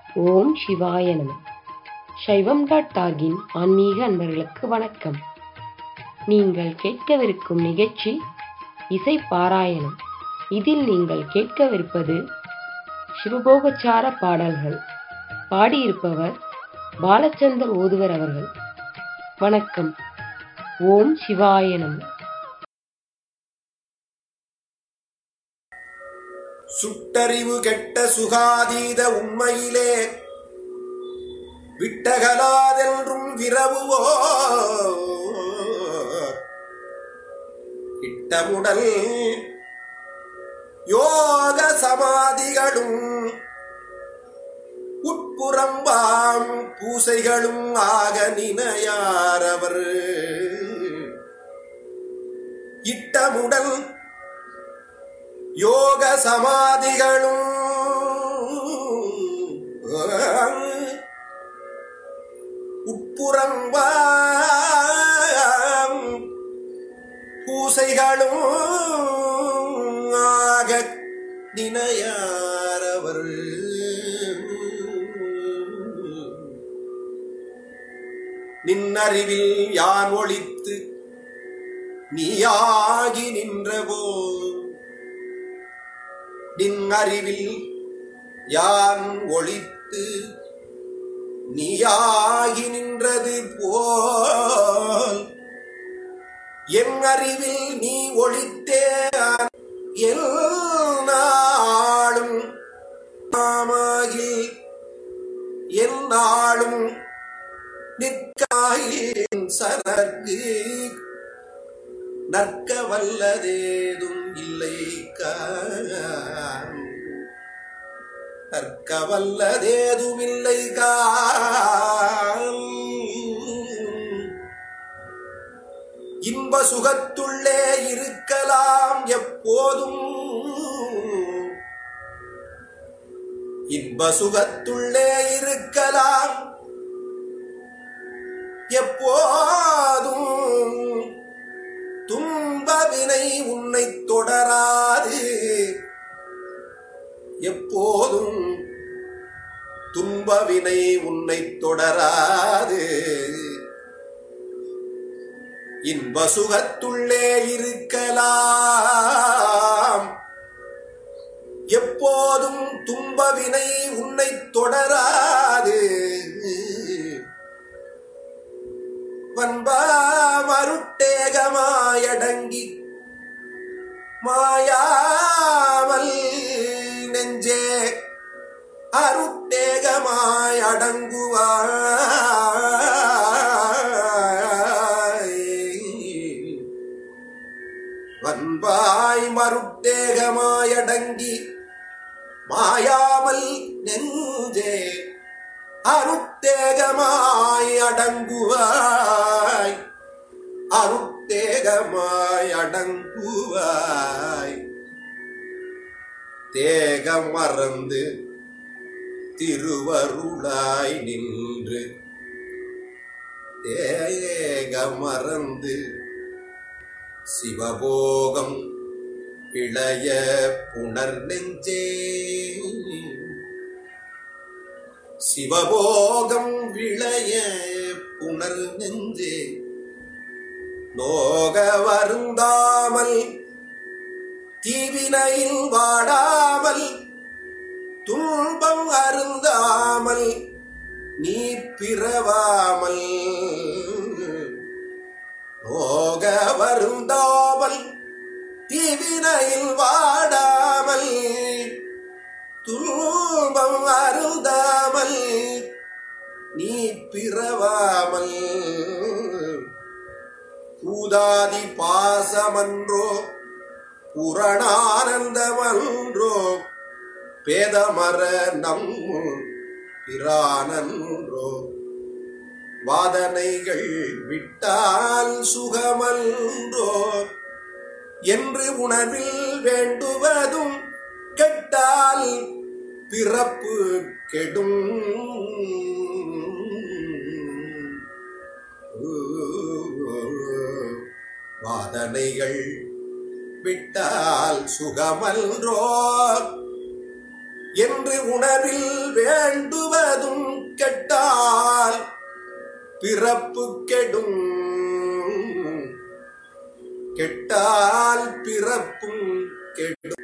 ஓம் சிவாய நம சைவம் டாட் டாகின் ஆன்மீக அன்பர்களுக்கு வணக்கம் நீங்கள் கேட்கவிருக்கும் நிகழ்ச்சி இசை பாராயணம் இதில் நீங்கள் கேட்கவிருப்பது சிவபோகச்சார பாடல்கள் பாடியிருப்பவர் பாலச்சந்தர் ஓதுவர் அவர்கள் வணக்கம் ஓம் சிவாய நம சுட்டறிவு கெட்ட சுகாதீத உண்மையிலே விட்டகலாதென்றும் விரவுவோ இட்டமுடல் யோக சமாதிகளும் உட்புறம்பாம் பூசைகளும் ஆக நினையாரவர் இட்டமுடல் யோக சமாதிகளும் உட்புறம்பாம் பூசைகளும் ஆக நினையாரவர் நின்னறிவில் யான் ஒழித்து நீயாகி நின்றபோ நின் அறிவில் யான் ஒழித்து நீயாகி நின்றது போல் என் அறிவில் நீ ஒழித்தே எல் நாளும் நாமாகி என் நாளும் நிற்காயின் சரக்கு நற்க வல்லதேதும் இல்லை நற்க வல்லதேதும் இல்லை இன்ப சுகத்துள்ளே இருக்கலாம் எப்போதும் இன்ப சுகத்துள்ளே இருக்கலாம் எப்போதும் துன்பவினை உன்னை தொடராது எப்போதும் துன்பவினை உன்னை தொடராது இன்ப சுகத்துள்ளே இருக்கலாம் எப்போதும் துன்பவினை உன்னை தொடராது வன்பா மருட்டேகமாயடங்கி மாயாமல் நெஞ்சே அருட்டேகமாய் அடங்குவாய் வன்பாய் மருட்டேகமாயடங்கி மாயாமல் நெஞ்சே அருத்தேகமாய் அடங்குவாய் அருத்தேகமாய் அடங்குவாய் தேகம் மறந்து திருவருளாய் நின்று தேகம் மறந்து சிவபோகம் இளைய புனர் நெஞ்சே சிவபோகம் விளைய புனர் நெஞ்சே நோக வருந்தாமல் தீவினையில் வாடாமல் துன்பம் அருந்தாமல் நீ பிறவாமல் நோக வருந்தாமல் தீவினையில் வாடாமல் துன்பம் அருந்தாமல் நீ பிறவாமல் பூதாதி பாசமன்றோ புரணானந்தமன்றோ பேதமர நம் பிரானன்றோ வாதனைகள் விட்டால் சுகமன்றோ என்று உணர்வில் வேண்டுவதும் கெட்டால் பிறப்பு கெடும் வாதனைகள் விட்டால் சுகமன்றோ என்று உணர்வில் வேண்டுவதும் கெட்டால் பிறப்பு கெடும் கெட்டால் பிறப்பும் கெடும்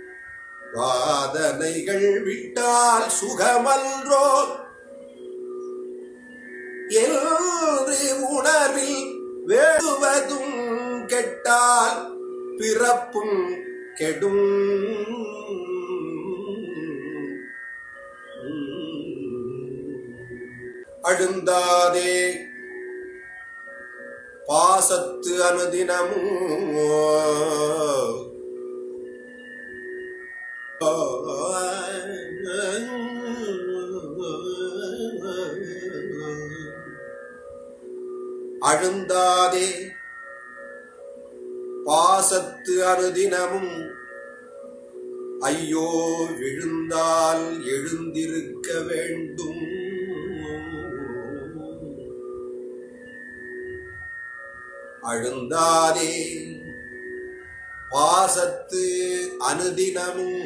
வாதனைகள் விட்டால் சுகமன்றோ என்று உணர்வில் வேடுவதும் கெட்டால் பிறப்பும் கெடும் அழுந்தாதே பாசத்து அனுதினமும் அழுந்தாதே பாசத்து அனுதினமும் ஐயோ விழுந்தால் எழுந்திருக்க வேண்டும் அழுந்தாதே பாசத்து அனுதினமும்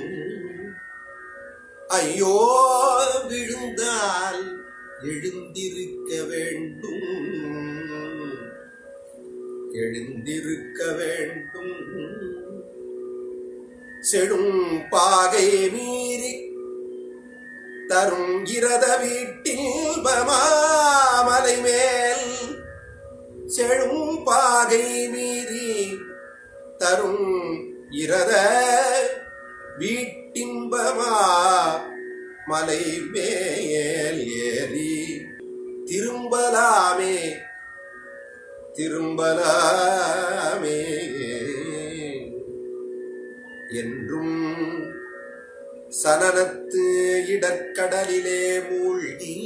ஐயோ விழுந்தால் எழுந்திருக்க வேண்டும் எழுந்திருக்க வேண்டும் செடும் பாகை மீறி தரும் இரத வீட்டில் பமாமலை மேல் செழும் பாகை மீறி தரும் இரத வீட்டின்பமா மலை மேல் ஏறி திரும்பலாமே திரும்பலாமே என்றும் சனனத்து இடற்கடலிலே மூழ்கி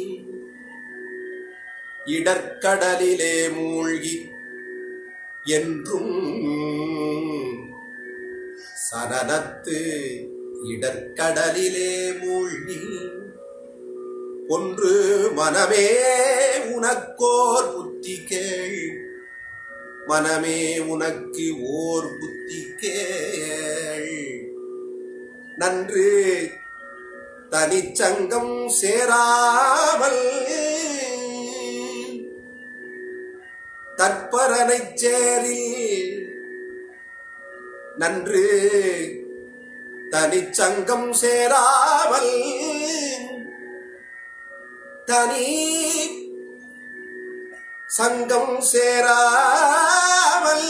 இடற்கடலிலே மூழ்கி என்றும் சனனத்து இடற்கடலிலே மூழ்கி ஒன்று மனமே உனக்கோர் புத்தி கேள் மனமே உனக்கு ஓர் புத்தி கேள் நன்று தனிச்சங்கம் சேராமல் தற்பரனைச் சேரில் நன்று தனிச்சங்கம் சேராமல் தனி சங்கம் சேராமல்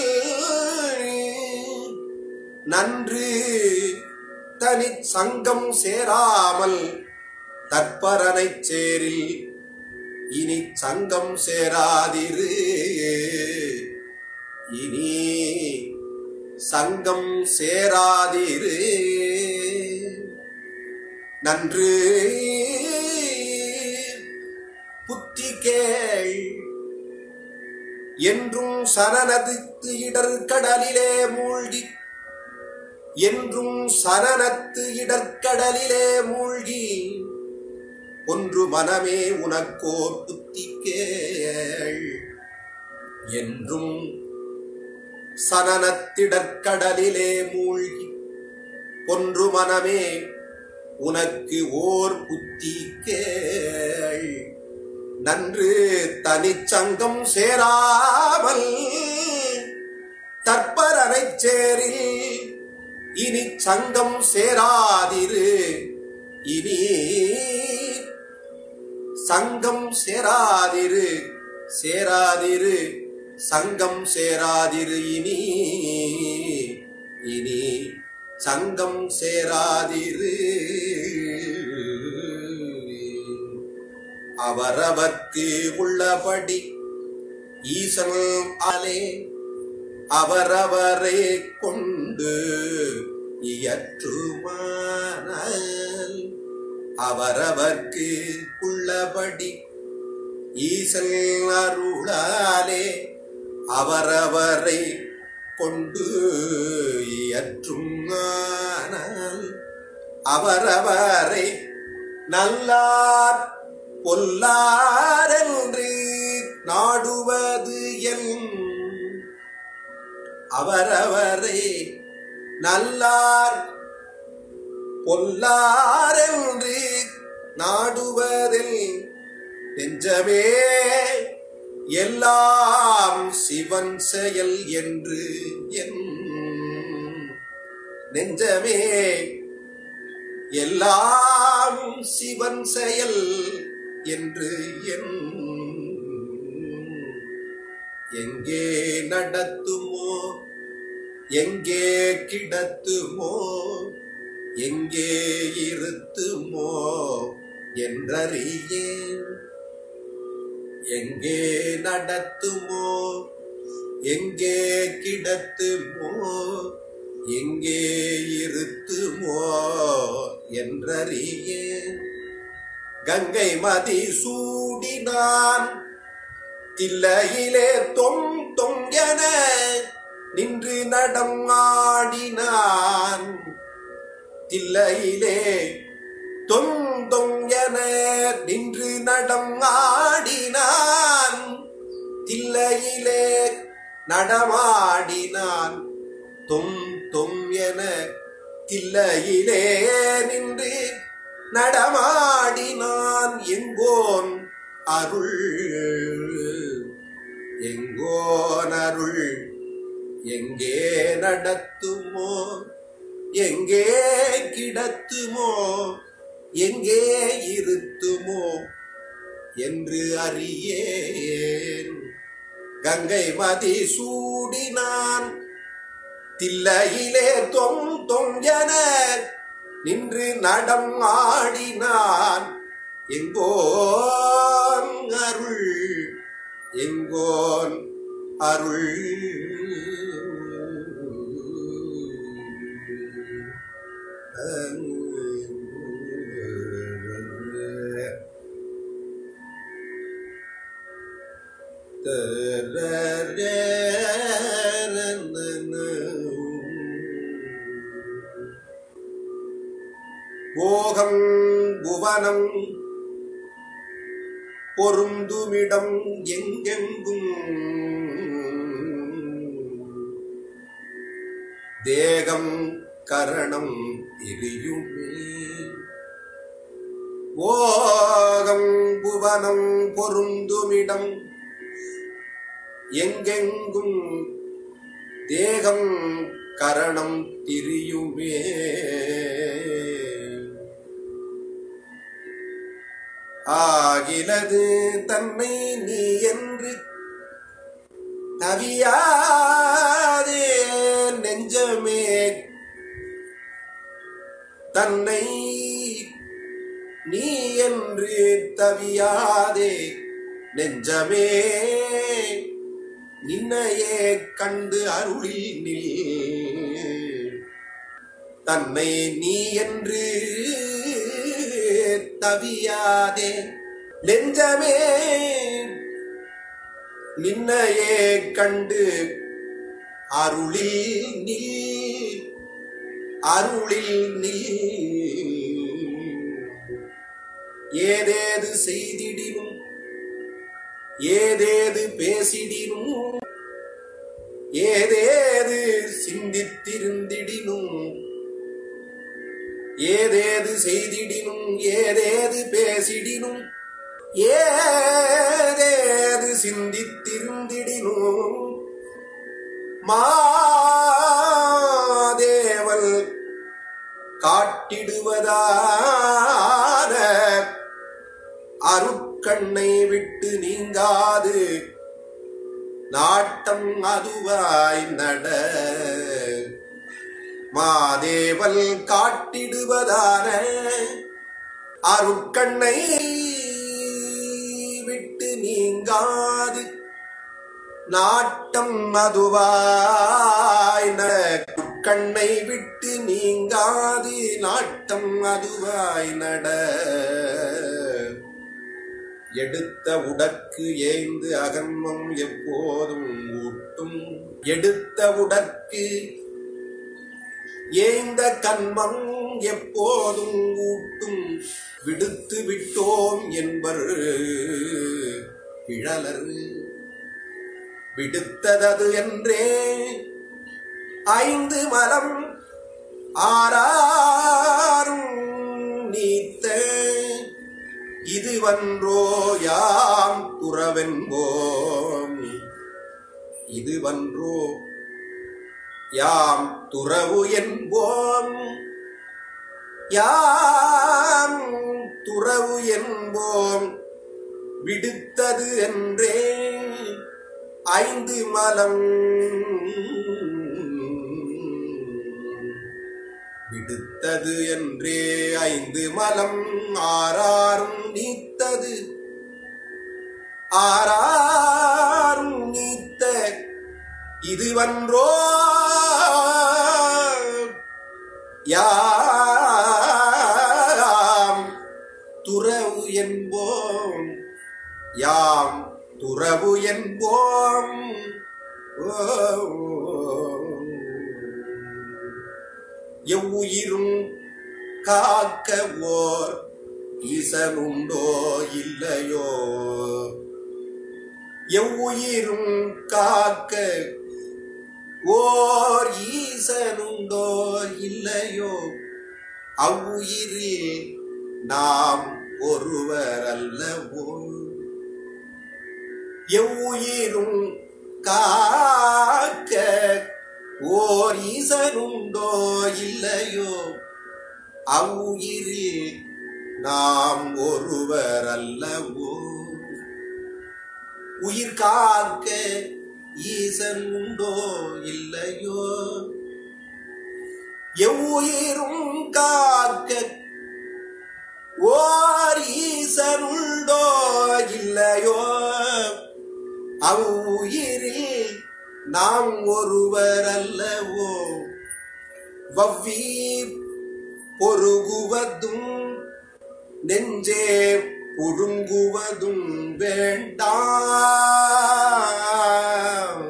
நன்று தனி சங்கம் சேராமல் தற்பரனைச் சேரில் இனி சங்கம் சேராதிரு இனி சங்கம் சேராதிரு நன்று புத்தி கேள் என்றும் சரணதுக்கு இடர்கடலிலே மூழ்கி என்றும் சரணத்து இடர்கடலிலே மூழ்கி ஒன்று மனமே உனக்கோர் புத்தி கேள் என்றும் சனனத்திடற்கடலிலே மூழ்கி ஒன்று மனமே உனக்கு ஓர் புத்தி கேள் நன்று தனிச்சங்கம் சேராமல் தற்பரனைச் சேரில் இனி சங்கம் சேராதிரு இனி சங்கம் சேராதிரு சேராதிரு சங்கம் சேராதிரு இனி இனி சங்கம் சேராதிரு அவரவர்க்கு உள்ளபடி ஈசன் அலே அவரவரை கொண்டு இயற்றுமானால் அவரவர்க்கு உள்ளபடி ஈசன் அருளாலே அவரவரை கொண்டு இயற்றுமானால் அவரவரை நல்லார் பொல்லாரென்று நாடுவது என் அவரவரை நல்லார் பொல்லாரென்று நாடுவதில் நெஞ்சமே எல்லாம் சிவன் செயல் என்று என் நெஞ்சமே எல்லாம் சிவன் செயல் என்று என் எங்கே நடத்துமோ எங்கே கிடத்துமோ எங்கே இருத்துமோ என்றறியேன் எங்கே நடத்துமோ எங்கே கிடத்துமோ எங்கே இருத்துமோ என்றறியேன் கங்கை மதி சூடினான் தில்லையிலே தொங் தொங் என நின்று நடம் ஆடினான் தில்லையிலே தொங் தொங் என நின்று நடம் ஆடினான் தில்லையிலே நடமாடினான் தொம் தொம் என தில்லையிலே நின்று நடமாடினான் எங்கோன் அருள் எங்கோன் அருள் எங்கே நடத்துமோ எங்கே கிடத்துமோ எங்கே இருத்துமோ என்று அறியேன் கங்கை மதி சூடினான் தில்லையிலே தொங் தொங் என நின்று நடம் ஆடினான் எங்கோன் அருள் எங்கோன் அருள் போகம் புவனம் பொருந்துமிடம் எங்கெங்கும் தேகம் கரணம் திரியுமே ஓகம் புவனம் பொருந்துமிடம் எங்கெங்கும் தேகம் கரணம் திரியுமே ஆகிலது தன்னை நீ என்று நவியாதே நெஞ்சமே தன்னை நீ என்று தவியாதே நெஞ்சமே நின்னையே கண்டு அருளில் நில் தன்னை நீ என்று தவியாதே நெஞ்சமே நின்னையே கண்டு அருளில் நில் அருளில் நில் ஏதேது செய்திடினும் ஏதேது பேசிடினும் ஏதேது சிந்தித்திருந்திடினும் ஏதேது செய்திடினும் ஏதேது பேசிடினும் ஏதேது சிந்தித்திருந்திடினும் மாதேவல் காட்டிடுவதான அருட்கண்ணை விட்டு நீங்காது நாட்டம் அதுவாய் நட மாதேவல் காட்டிடுவதான அருட்கண்ணை விட்டு நீங்காது நாட்டம் அதுவாய் நட கண்ணை விட்டு நீங்காது நாட்டம் அதுவாய் நட எடுத்த உடற்கு ஏய்ந்து அகன்மம் எப்போதும் ஊட்டும் எடுத்த உடற்கு ஏய்ந்த கன்மம் எப்போதும் ஊட்டும் விடுத்து விட்டோம் என்பர் கிழலர் விடுத்ததது என்றே ஐந்து மலம் ஆறாரும் நீத்த இதுவன்றோ யாம் துறவென்போம் இதுவன்றோ யாம் துறவு என்போம் யாம் துறவு என்போம் விடுத்தது என்றே ஐந்து மலம் விடுத்தது என்றே ஐந்து மலம் ஆறாரும் நீத்தது ஆறாரும் நீத்த இதுவன்றோ யாம் துறவு என்போம் யாம் துறவு என்போம் எவ்வுயிரும் காக்க ஓர் ஈசனுண்டோ இல்லையோ எவ்வுயிரும் காக்க ஓர் ஈசனுண்டோ இல்லையோ அவ்வுயிரில் நாம் ஒருவர் அல்லவோ எவ்வுயிரும் காக்க ஓர் ஈசனுண்டோ இல்லையோ அவ்வுயிரில் நாம் ஒருவர் அல்லவோ உயிர் காக்க ஈசன் உண்டோ இல்லையோ எவ்வுயிரும் காக்க ஓர் ஈசன் உண்டோ இல்லையோ அவ்வுயிரில் நாம் ஒருவர் அல்லவோ வவ்வி பொருகுவதும் நெஞ்சே புழுங்குவதும் வேண்டாம்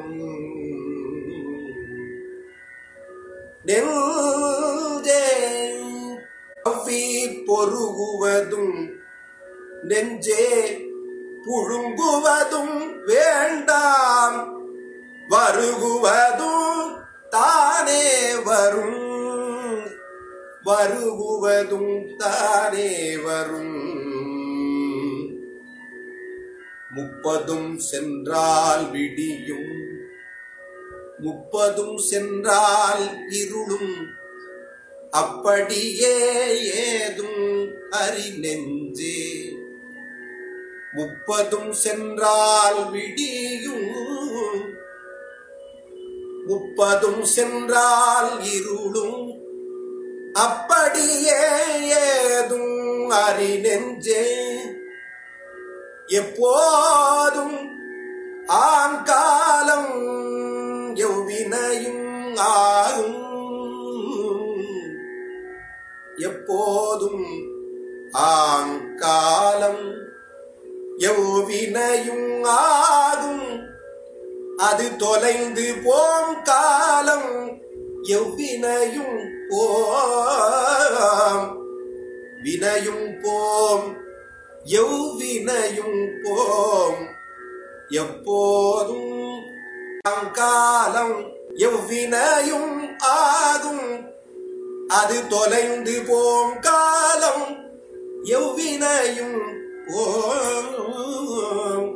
நெஞ்சே வவ்வி பொருகுவதும் நெஞ்சே புழுங்குவதும் வேண்டாம் வருகுவதும் தானே வரும் வருகுவதும் தானே வரும் முப்பதும் சென்றால் விடியும் முப்பதும் சென்றால் இருளும் அப்படியே ஏதும் அறி நெஞ்சே முப்பதும் சென்றால் விடியும் முப்பதும் சென்றால் இருளும் அப்படியே ஏதும் அறி நெஞ்சே எப்போதும் ஆம் காலம் எவ்வினையும் ஆகும் எப்போதும் ஆம் காலம் எவ்வினையும் ஆகும் அது தொலைந்து போம் காலம் எவ்வினையும் போம் வினையும் போம் எவ்வினையும் போம் எப்போதும் ஆம் காலம் எவ்வினையும் ஆகும் அது தொலைந்து போம் காலம் எவ்வினையும் போம்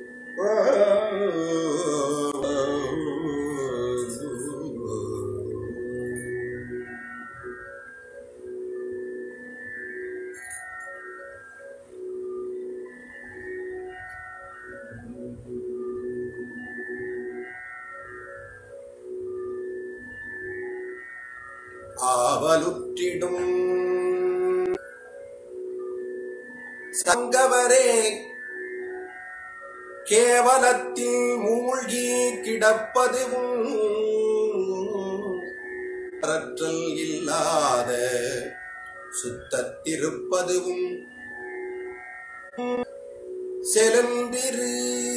ஆவலுற்றிடும் சங்கவரே கேவலத்தில் மூழ்கி கிடப்பதுவும் அரற்றல் இல்லாத சுத்தத்திருப்பதுவும் செலந்திரு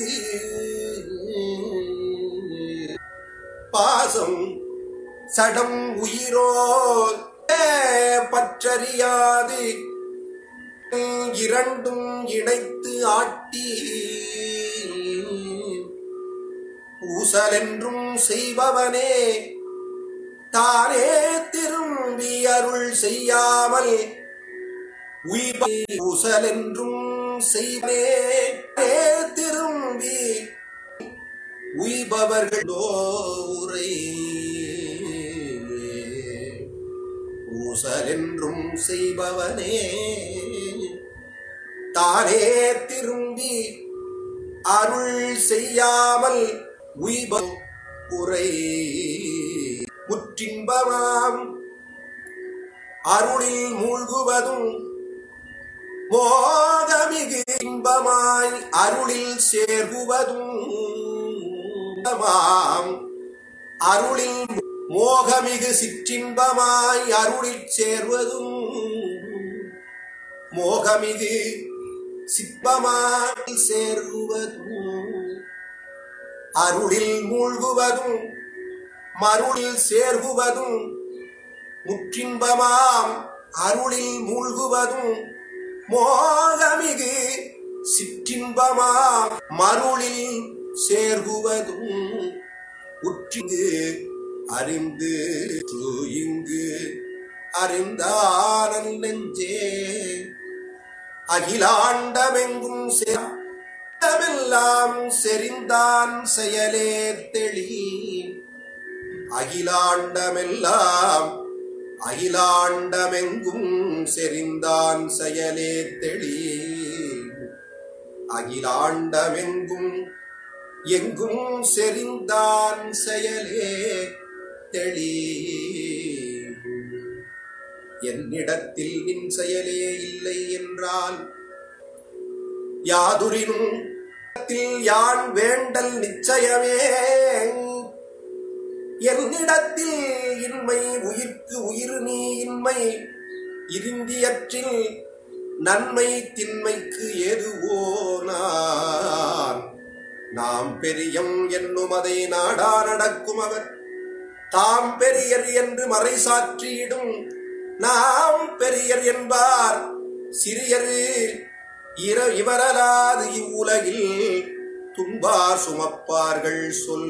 பாசம் சடம் உயிரோ பற்றறியாது இரண்டும் இணைத்து ஆட்டி ஊசலென்றும் செய்பவனே தானே திரும்பி அருள் செய்யாமல் உய்ப ஊசலென்றும் செய்வே திரும்பி உய்பவர்களோ உரை ஊசலென்றும் செய்பவனே தானே திரும்பி அருள் செய்யாமல் உய்பம் உரை முற்றின்பமாம் அருளில் மூழ்குவதும் மோகமிகு இன்பமாய் அருளில் சேர்குவதும் மாம் அருளில் மோகமிகு சிற்றின்பமாய் அருளில் சேர்வதும் மோகமிகு சிற்பமாய் சேர்குவதும் அருளில் மூழ்குவதும் மருளில் சேர்குவதும் முற்றின்பமாம் அருளில் மூழ்குவதும் மோகமிகு சிற்றின்பமாம் மருளில் சேர்குவதும் உற்றிங்கு அறிந்து இங்கு அறிந்தானன் நெஞ்சே அகிலாண்டமெங்கும் சேமெல்லாம் செறிந்தான் செயலே தெளி அகிலாண்டமெல்லாம் அகிலாண்டமெங்கும் செறிந்தான் செயலே தெளி அகிலாண்டமெங்கும் எங்கும் செறிந்தான் செயலே தெளி என்னிடத்தில் நின் செயலே இல்லை என்றால் யாதுரினும் யான் வேண்டல் நிச்சயமே என்னிடத்தில் இன்மை உயிர்க்கு உயிர் நீ இன்மை இருந்தியற்றில் நன்மை திண்மைக்கு எதுவோ நான் நாம் பெரியம் என்னும் அதை நாடா நடக்கும் அவர் தாம் பெரியர் என்று மறை சாற்றியிடும் நாம் பெரியர் என்பார் சிறியரு இர இவரலாது இவ்வுலகில் துன்பார் சுமப்பார்கள் சொல்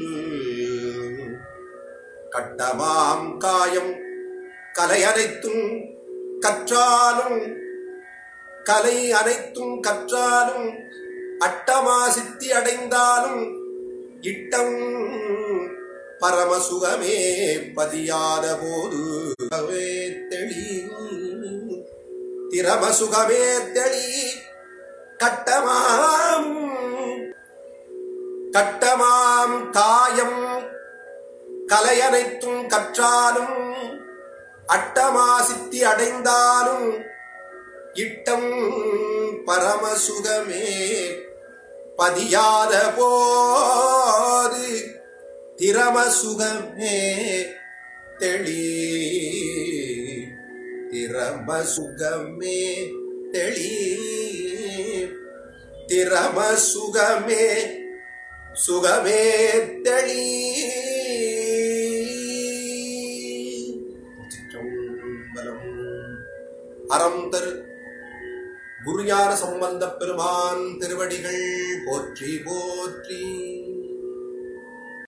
கட்டமாம் காயம் கலை அனைத்தும் கற்றாலும் கலை அனைத்தும் கற்றாலும் அட்டமா சித்தி அடைந்தாலும் இட்டம் பரமசுகமே பதியாத போது தெளி திரமசுகமே தெளி கட்டமாம் கட்டமாம் காயம் கலையனைத்தும் கற்றாலும் அட்டமா சித்தி அடைந்தாலும் இட்டம் பரமசுகமே பதியாத போது திரமசுகமே தெளி திரமசுகமே தெளி திரமசுகமே சுகமே தெளி சிற்றம்பலம். அறம் தரு குருஞான சம்பந்த பெருமான் திருவடிகள் போற்றி போற்றி